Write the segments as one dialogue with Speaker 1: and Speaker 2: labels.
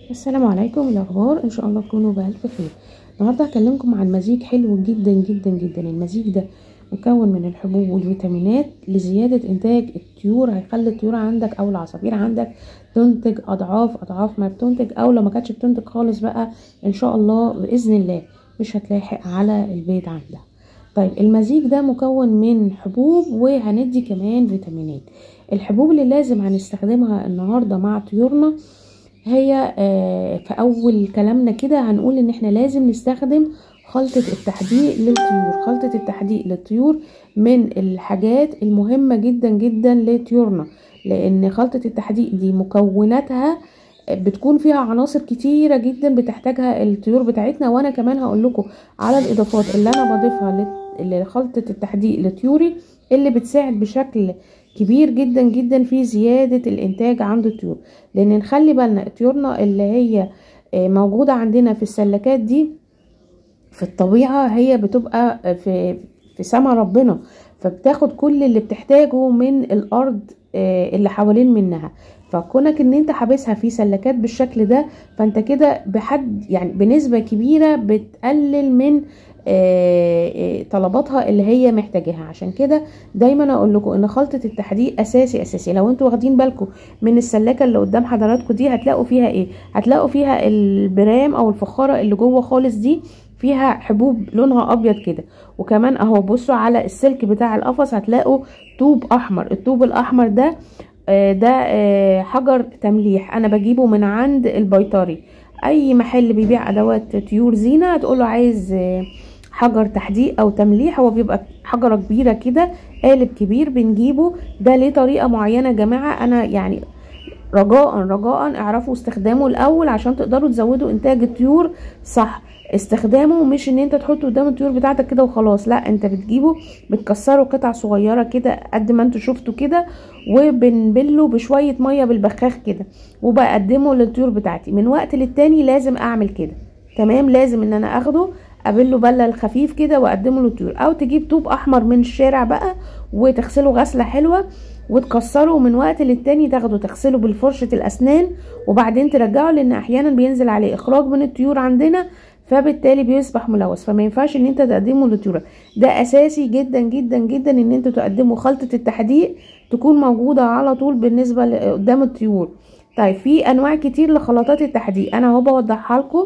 Speaker 1: السلام عليكم الاخبار ان شاء الله تكونوا بالف خير النهارده هكلمكم عن مزيج حلو جدا جدا جدا المزيج ده مكون من الحبوب والفيتامينات لزياده انتاج الطيور هيخلي الطيور عندك او العصافير عندك تنتج اضعاف اضعاف ما بتنتج او لو ما كانتش بتنتج خالص بقى ان شاء الله باذن الله مش هتلاحق على البيت عندها طيب المزيج ده مكون من حبوب وهندي كمان فيتامينات الحبوب اللي لازم هنستخدمها النهارده مع طيورنا هي آه في اول كلامنا كده هنقول ان احنا لازم نستخدم خلطة التحديق للطيور خلطة التحديق للطيور من الحاجات المهمة جدا جدا لطيورنا لان خلطة التحديق دي مكوناتها بتكون فيها عناصر كتيرة جدا بتحتاجها الطيور بتاعتنا وانا كمان هقول لكم على الاضافات اللي انا بضيفها لخلطة التحديق لطيوري اللي بتساعد بشكل كبير جدا جدا في زيادة الانتاج عند الطيور لان نخلي بالنا طيورنا اللي هي موجودة عندنا في السلكات دي في الطبيعة هي بتبقى في في سما ربنا فبتاخد كل اللي بتحتاجه من الارض اللي حوالين منها فكونك ان انت حابسها في سلكات بالشكل ده فانت كده بحد يعني بنسبة كبيرة بتقلل من طلباتها اللي هي محتاجاها عشان كده دايما اقول لكم ان خلطه التحديق اساسي اساسي لو انتوا واخدين بالكم من السلاكه اللي قدام حضراتكم دي هتلاقوا فيها ايه هتلاقوا فيها البرام او الفخاره اللي جوه خالص دي فيها حبوب لونها ابيض كده وكمان اهو بصوا على السلك بتاع القفص هتلاقوا طوب احمر الطوب الاحمر ده ده حجر تمليح انا بجيبه من عند البيطري اي محل بيبيع ادوات طيور زينه هتقول له عايز حجر تحديق او تمليح هو بيبقى حجره كبيره كده قالب كبير بنجيبه ده ليه طريقه معينه يا جماعه انا يعني رجاء رجاء اعرفوا استخدامه الاول عشان تقدروا تزودوا انتاج الطيور صح استخدامه مش ان انت تحطه قدام الطيور بتاعتك كده وخلاص لا انت بتجيبه بتكسره قطع صغيره كده قد ما انتوا شفتوا كده وبنبله بشويه ميه بالبخاخ كده وبقدمه للطيور بتاعتي من وقت للتاني لازم اعمل كده تمام لازم ان انا اخده ابله بله الخفيف كده واقدمه للطيور او تجيب طوب احمر من الشارع بقى وتغسله غسله حلوه وتكسره من وقت للتاني تاخده تغسله بالفرشة الاسنان وبعدين ترجعه لان احيانا بينزل عليه اخراج من الطيور عندنا فبالتالي بيصبح ملوث فما ينفعش ان انت تقدمه للطيور ده اساسي جدا جدا جدا ان انتوا تقدموا خلطة التحديق تكون موجودة على طول بالنسبة قدام الطيور طيب في انواع كتير لخلطات التحديق انا اهو بوضحها لكم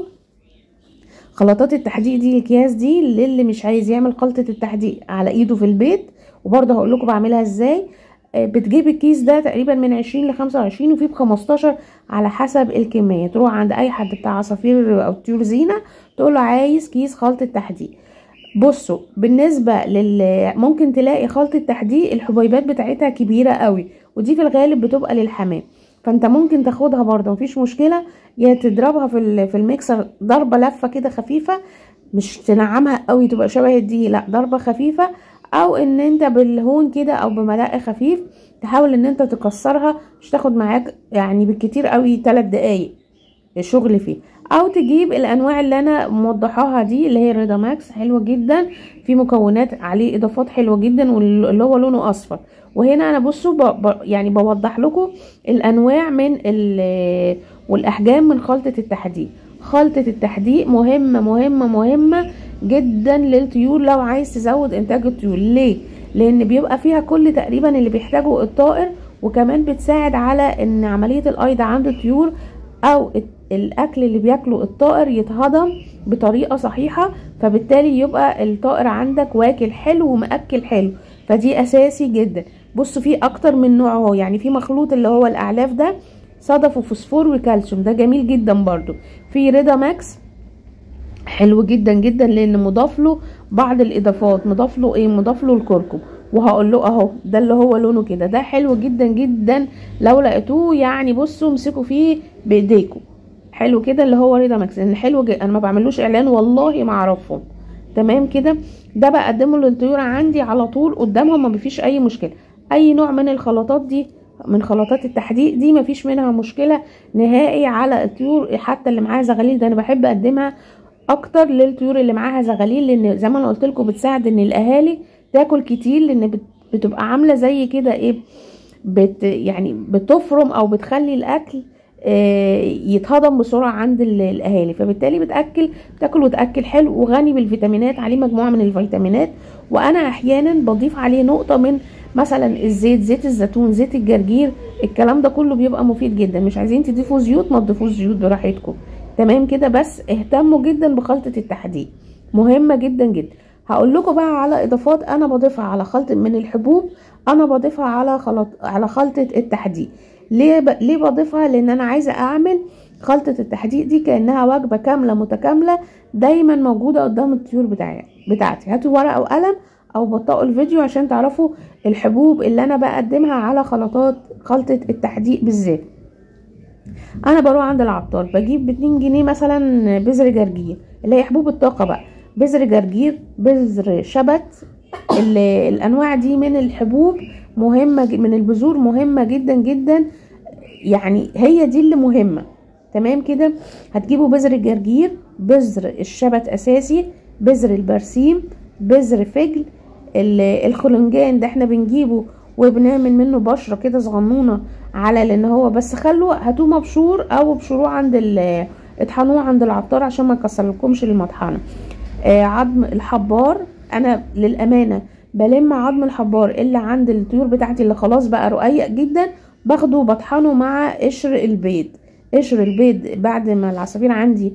Speaker 1: خلطات التحديق دي الاكياس دي للي مش عايز يعمل خلطة التحديق على ايده في البيت وبرضه هقول لكم بعملها ازاي بتجيب الكيس ده تقريبا من عشرين لخمسة وعشرين وفي بخمستاشر على حسب الكمية تروح عند اي حد بتاع عصافير او طيور زينة تقول له عايز كيس خلطة تحديق بصوا بالنسبة لل ممكن تلاقي خلطة تحديق الحبيبات بتاعتها كبيرة قوي ودي في الغالب بتبقى للحمام فانت ممكن تاخدها برضه مفيش مشكله يا تضربها في في الميكسر ضربه لفه كده خفيفه مش تنعمها قوي تبقى شبه دي لا ضربه خفيفه او ان انت بالهون كده او بملاء خفيف تحاول ان انت تكسرها مش تاخد معاك يعني بالكتير قوي 3 دقايق الشغل فيه او تجيب الانواع اللي انا موضحاها دي اللي هي ريدا ماكس حلوه جدا في مكونات عليه اضافات حلوه جدا واللي هو لونه اصفر وهنا انا بصوا ب... ب... يعني بوضح لكم الانواع من ال... والاحجام من خلطه التحديق خلطه التحديق مهمه مهمه مهمه جدا للطيور لو عايز تزود انتاج الطيور ليه لان بيبقى فيها كل تقريبا اللي بيحتاجه الطائر وكمان بتساعد على ان عمليه الايض عند الطيور او الاكل اللي بياكله الطائر يتهضم بطريقه صحيحه فبالتالي يبقى الطائر عندك واكل حلو ومأكل حلو فدي اساسي جدا بصوا في اكتر من نوع اهو يعني في مخلوط اللي هو الاعلاف ده صدف وفوسفور وكالسيوم ده جميل جدا برضو في ريدا ماكس حلو جدا جدا لان مضاف له بعض الاضافات مضاف له ايه مضاف له الكركم وهقول له اهو ده اللي هو لونه كده ده حلو جدا جدا لو لقيتوه يعني بصوا امسكوا فيه بايديكم حلو كده اللي هو ريدا ماكس لان حلو جدا انا ما بعملوش اعلان والله ما اعرفهم تمام كده ده بقدمه للطيور عندي على طول قدامهم ما فيش اي مشكله اي نوع من الخلطات دي من خلطات التحديق دي مفيش منها مشكله نهائي على الطيور حتى اللي معاها زغاليل ده انا بحب اقدمها اكتر للطيور اللي معاها زغاليل لان زي ما انا قلت لكم بتساعد ان الاهالي تاكل كتير لان بتبقى عامله زي كده ايه بت يعني بتفرم او بتخلي الاكل آه، يتهضم بسرعه عند ال- الاهالي فبالتالي بتاكل بتاكل وتاكل حلو وغني بالفيتامينات عليه مجموعه من الفيتامينات وانا احيانا بضيف عليه نقطه من مثلا الزيت زيت الزيتون زيت الجرجير الكلام ده كله بيبقى مفيد جدا مش عايزين تضيفوا زيوت ما تضيفوش زيوت براحتكم تمام كده بس اهتموا جدا بخلطه التحديد مهمه جدا جدا هقول لكم بقى على اضافات انا بضيفها على خلطه من الحبوب انا بضيفها على خلط على خلطه التحديد ليه ب... ليه بضيفها لان انا عايزه اعمل خلطه التحديق دي كانها وجبه كامله متكامله دايما موجوده قدام الطيور بتاعي بتاعتي هاتوا ورقه وقلم او بطئوا الفيديو عشان تعرفوا الحبوب اللي انا بقدمها على خلطات خلطه التحديق بالذات انا بروح عند العطار بجيب باتنين جنيه مثلا بذر جرجير اللي هي حبوب الطاقه بقى بذر جرجير بذر شبت ال- الانواع دي من الحبوب مهمه ج- من البذور مهمه جدا جدا يعني هي دي اللي مهمه تمام كده هتجيبوا بذر الجرجير بذر الشبت اساسي بذر البرسيم بذر فجل ال- الخلنجان ده احنا بنجيبه وبنعمل منه بشره كده صغنونه على لان هو بس خلوه هاتوه مبشور او بشروه عند ال- اطحنوه عند العطار عشان ما يكسرلكمش المطحنه آه عظم الحبار انا للامانه بلم عظم الحبار اللي عند الطيور بتاعتي اللي خلاص بقى رقيق جدا باخده وبطحنه مع قشر البيض قشر البيض بعد ما العصافير عندي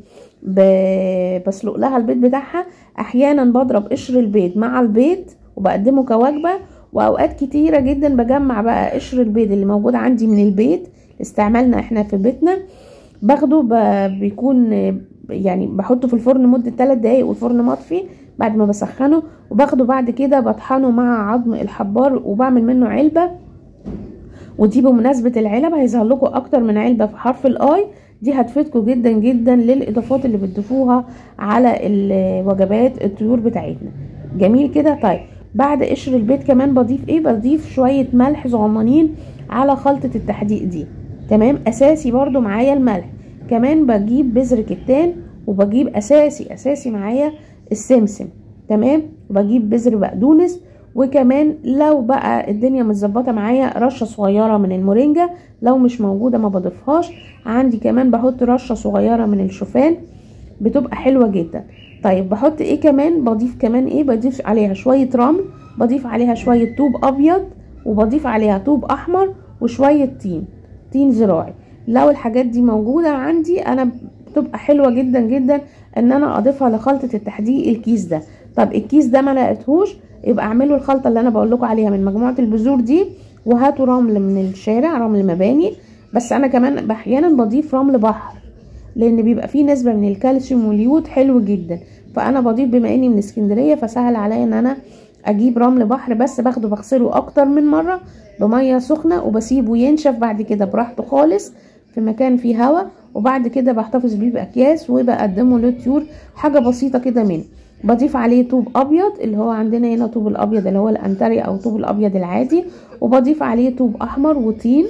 Speaker 1: ب- بسلق لها البيض بتاعها احيانا بضرب قشر البيض مع البيض وبقدمه كوجبه واوقات كتيره جدا بجمع بقى قشر البيض اللي موجود عندي من البيت استعمالنا احنا في بيتنا باخده ب- بيكون يعني بحطه في الفرن مدة 3 دقايق والفرن مطفي بعد ما بسخنه وباخده بعد كده بطحنه مع عظم الحبار وبعمل منه علبة ودي بمناسبة العلب هيظهر لكم اكتر من علبة في حرف الاي دي هتفيدكم جدا جدا للاضافات اللي بتضيفوها على الوجبات الطيور بتاعتنا جميل كده طيب بعد قشر البيض كمان بضيف ايه بضيف شوية ملح صغننين على خلطة التحديق دي تمام اساسي برضو معايا الملح كمان بجيب بذر كتان وبجيب اساسي اساسي معايا السمسم تمام وبجيب بذر بقدونس وكمان لو بقى الدنيا متظبطه معايا رشه صغيره من المورينجا لو مش موجوده ما بضيفهاش عندي كمان بحط رشه صغيره من الشوفان بتبقى حلوه جدا طيب بحط ايه كمان بضيف كمان ايه بضيف عليها شويه رمل بضيف عليها شويه طوب ابيض وبضيف عليها طوب احمر وشويه طين طين زراعي لو الحاجات دي موجوده عندي انا بتبقى حلوه جدا جدا ان انا اضيفها لخلطه التحديق الكيس ده طب الكيس ده ما لقيتهوش يبقى اعملوا الخلطه اللي انا بقول لكم عليها من مجموعه البذور دي وهاتوا رمل من الشارع رمل مباني بس انا كمان احيانا بضيف رمل بحر لان بيبقى فيه نسبه من الكالسيوم واليود حلو جدا فانا بضيف بما اني من اسكندريه فسهل عليا ان انا اجيب رمل بحر بس باخده بغسله اكتر من مره بميه سخنه وبسيبه ينشف بعد كده براحته خالص في مكان فيه هواء وبعد كده بحتفظ بيه باكياس وبقدمه للطيور حاجه بسيطه كده منه بضيف عليه طوب ابيض اللي هو عندنا هنا طوب الابيض اللي هو الانتري او طوب الابيض العادي وبضيف عليه طوب احمر وطين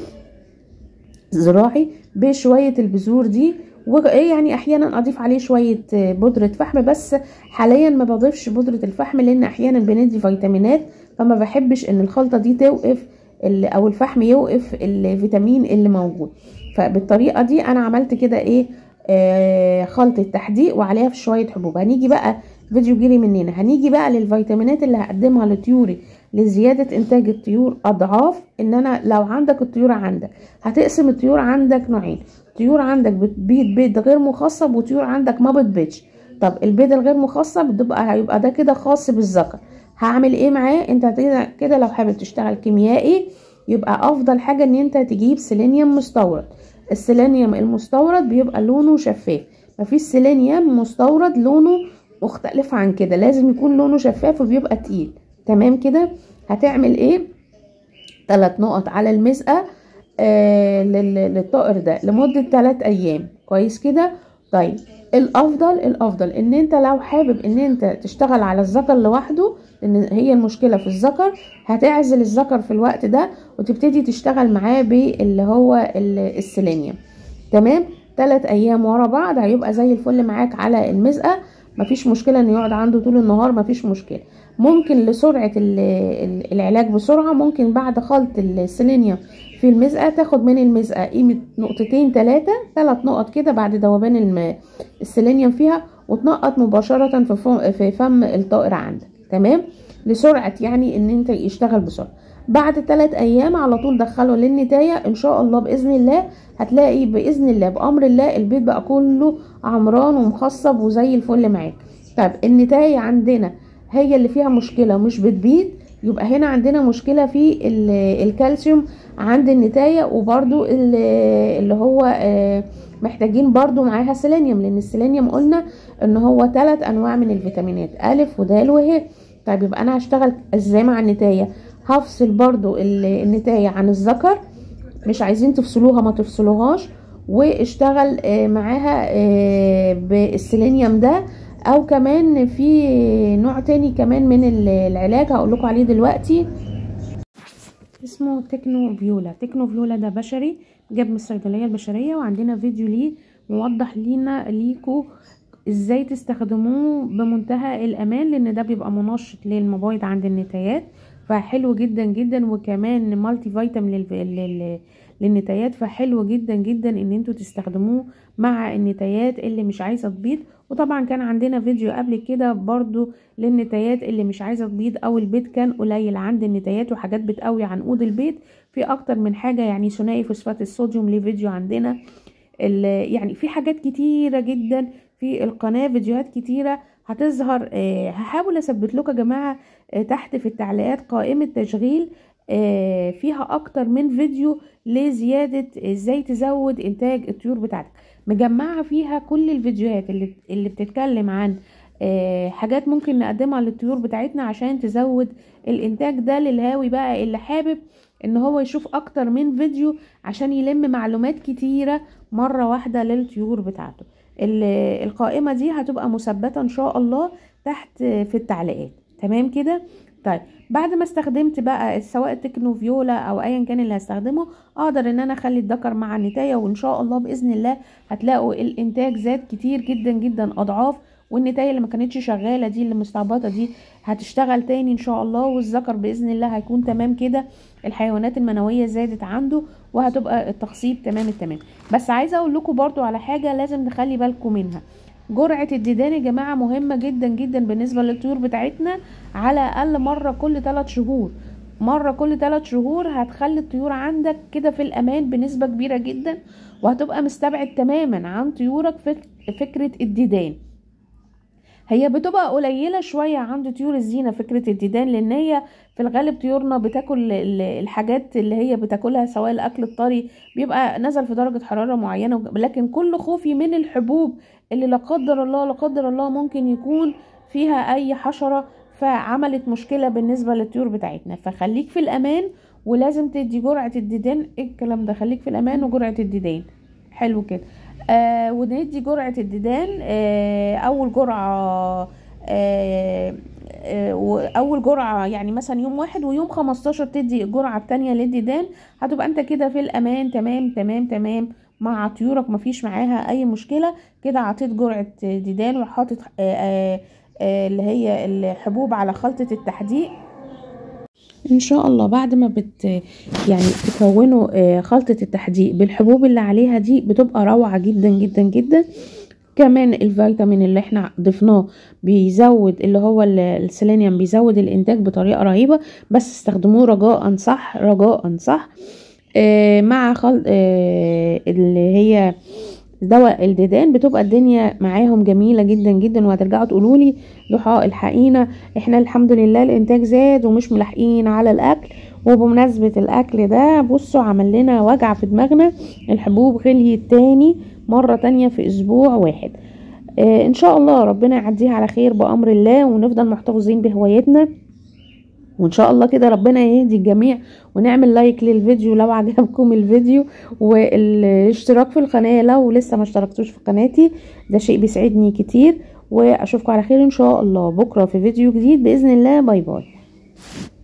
Speaker 1: زراعي بشويه البذور دي ويعني احيانا اضيف عليه شويه بودره فحم بس حاليا ما بضيفش بودره الفحم لان احيانا بندي فيتامينات فما بحبش ان الخلطه دي توقف او الفحم يوقف الفيتامين اللي موجود فبالطريقه دي انا عملت كده ايه آه خلطه تحديق وعليها في شويه حبوب هنيجي بقى فيديو جري مننا هنيجي بقى للفيتامينات اللي هقدمها لطيوري لزياده انتاج الطيور اضعاف ان انا لو عندك الطيور عندك هتقسم الطيور عندك نوعين طيور عندك بتبيض بيض غير مخصب وطيور عندك ما بتبيضش طب البيض الغير مخصب بتبقى هيبقى ده كده خاص بالذكر هعمل ايه معاه انت كده لو حابب تشتغل كيميائي يبقى افضل حاجه ان انت تجيب سيلينيوم مستورد السيلينيوم المستورد بيبقى لونه شفاف مفيش سيلينيوم مستورد لونه مختلف عن كده لازم يكون لونه شفاف وبيبقى تقيل تمام كده هتعمل ايه ثلاث نقط على المسقه آه للطائر ده لمده 3 ايام كويس كده طيب الافضل الافضل ان انت لو حابب ان انت تشتغل على الذكر لوحده لان هي المشكله في الذكر هتعزل الذكر في الوقت ده وتبتدي تشتغل معاه باللي هو السيلينيوم تمام ثلاث ايام ورا بعض هيبقى زي الفل معاك على المزقه مفيش مشكله انه يقعد عنده طول النهار مفيش مشكله ممكن لسرعة العلاج بسرعة ممكن بعد خلط السيلينيوم في المزقة تاخد من المزقة قيمة نقطتين تلاتة تلات نقط كده بعد ذوبان السيلينيوم فيها وتنقط مباشرة في فم, في فم الطائر عندك تمام لسرعة يعني ان انت يشتغل بسرعة بعد ثلاث ايام على طول دخله للنتاية ان شاء الله باذن الله هتلاقي باذن الله بامر الله البيت بقى كله عمران ومخصب وزي الفل معاك طيب النتاية عندنا هي اللي فيها مشكلة ومش بتبيض يبقى هنا عندنا مشكلة في الكالسيوم عند النتاية وبرده اللي هو محتاجين برضو معاها سيلينيوم لان السيلينيوم قلنا ان هو ثلاث انواع من الفيتامينات الف ودال وه طيب يبقى انا هشتغل ازاي مع النتاية هفصل برضو النتاية عن الذكر مش عايزين تفصلوها ما تفصلوهاش واشتغل معاها بالسيلينيوم ده او كمان في نوع تاني كمان من العلاج هقول لكم عليه دلوقتي اسمه تكنو فيولا تكنو فيولا ده بشري جاب من الصيدليه البشريه وعندنا فيديو ليه موضح لينا ليكو ازاي تستخدموه بمنتهى الامان لان ده بيبقى منشط للمبايض عند النتايات فحلو جدا جدا وكمان مالتي فيتامين لل... لل... للنتايات فحلو جدا جدا ان انتوا تستخدموه مع النتايات اللي مش عايزه تبيض وطبعا كان عندنا فيديو قبل كده برضو للنتايات اللي مش عايزه تبيض او البيض كان قليل عند النتايات وحاجات بتقوي عنقود البيض في اكتر من حاجه يعني ثنائي فوسفات الصوديوم ليه فيديو عندنا يعني في حاجات كتيره جدا في القناه فيديوهات كتيره هتظهر آه هحاول اثبت لكم يا جماعه آه تحت في التعليقات قائمه تشغيل آه فيها اكتر من فيديو لزياده ازاي تزود انتاج الطيور بتاعتك مجمعه فيها كل الفيديوهات اللي اللي بتتكلم عن حاجات ممكن نقدمها للطيور بتاعتنا عشان تزود الانتاج ده للهاوي بقى اللي حابب ان هو يشوف اكتر من فيديو عشان يلم معلومات كتيرة مرة واحدة للطيور بتاعته القائمة دي هتبقى مثبتة ان شاء الله تحت في التعليقات تمام كده طيب بعد ما استخدمت بقى سواء التكنو فيولا او ايا كان اللي هستخدمه اقدر ان انا اخلي الذكر مع النتايه وان شاء الله باذن الله هتلاقوا الانتاج زاد كتير جدا جدا اضعاف والنتايه اللي ما كانتش شغاله دي اللي مستعبطه دي هتشتغل تاني ان شاء الله والذكر باذن الله هيكون تمام كده الحيوانات المنويه زادت عنده وهتبقى التخصيب تمام التمام بس عايزه اقول لكم برضو على حاجه لازم نخلي بالكم منها جرعة الديدان يا جماعة مهمة جدا جدا بالنسبة للطيور بتاعتنا على أقل مرة كل 3 شهور مرة كل 3 شهور هتخلي الطيور عندك كده في الأمان بنسبة كبيرة جدا وهتبقى مستبعد تماما عن طيورك فكرة الديدان هي بتبقى قليله شويه عند طيور الزينه فكره الديدان لان هي في الغالب طيورنا بتاكل الحاجات اللي هي بتاكلها سواء الاكل الطري بيبقى نزل في درجه حراره معينه لكن كل خوفي من الحبوب اللي لا قدر الله لا قدر الله ممكن يكون فيها اي حشره فعملت مشكله بالنسبه للطيور بتاعتنا فخليك في الامان ولازم تدي جرعه الديدان ايه الكلام ده خليك في الامان وجرعه الديدان حلو كده آه وندي جرعة الديدان آه أول جرعة آه آه أول جرعة يعني مثلا يوم واحد ويوم خمستاشر تدي الجرعة التانية للديدان هتبقى أنت كده في الأمان تمام تمام تمام مع طيورك مفيش معاها أي مشكلة كده عطيت جرعة ديدان وحاطط آه آه اللي هي الحبوب على خلطة التحديق ان شاء الله بعد ما بت يعني تكونوا خلطة التحديق بالحبوب اللي عليها دي بتبقى روعة جدا جدا جدا كمان الفيتامين اللي احنا ضفناه بيزود اللي هو السيلينيوم بيزود الانتاج بطريقة رهيبة بس استخدموه رجاء صح رجاء صح آه مع خلط آه اللي هي دواء الديدان بتبقى الدنيا معاهم جميلة جدا جدا وهترجعوا تقولوا لي ضحى الحقينا احنا الحمد لله الانتاج زاد ومش ملاحقين على الاكل وبمناسبة الاكل ده بصوا عمل لنا وجع في دماغنا الحبوب غليت تاني مرة تانية في اسبوع واحد اه ان شاء الله ربنا يعديها على خير بامر الله ونفضل محتفظين بهوايتنا وان شاء الله كده ربنا يهدي الجميع ونعمل لايك للفيديو لو عجبكم الفيديو والاشتراك في القناة لو لسه ما اشتركتوش في قناتي ده شيء بيسعدني كتير واشوفكم على خير ان شاء الله بكرة في فيديو جديد باذن الله باي باي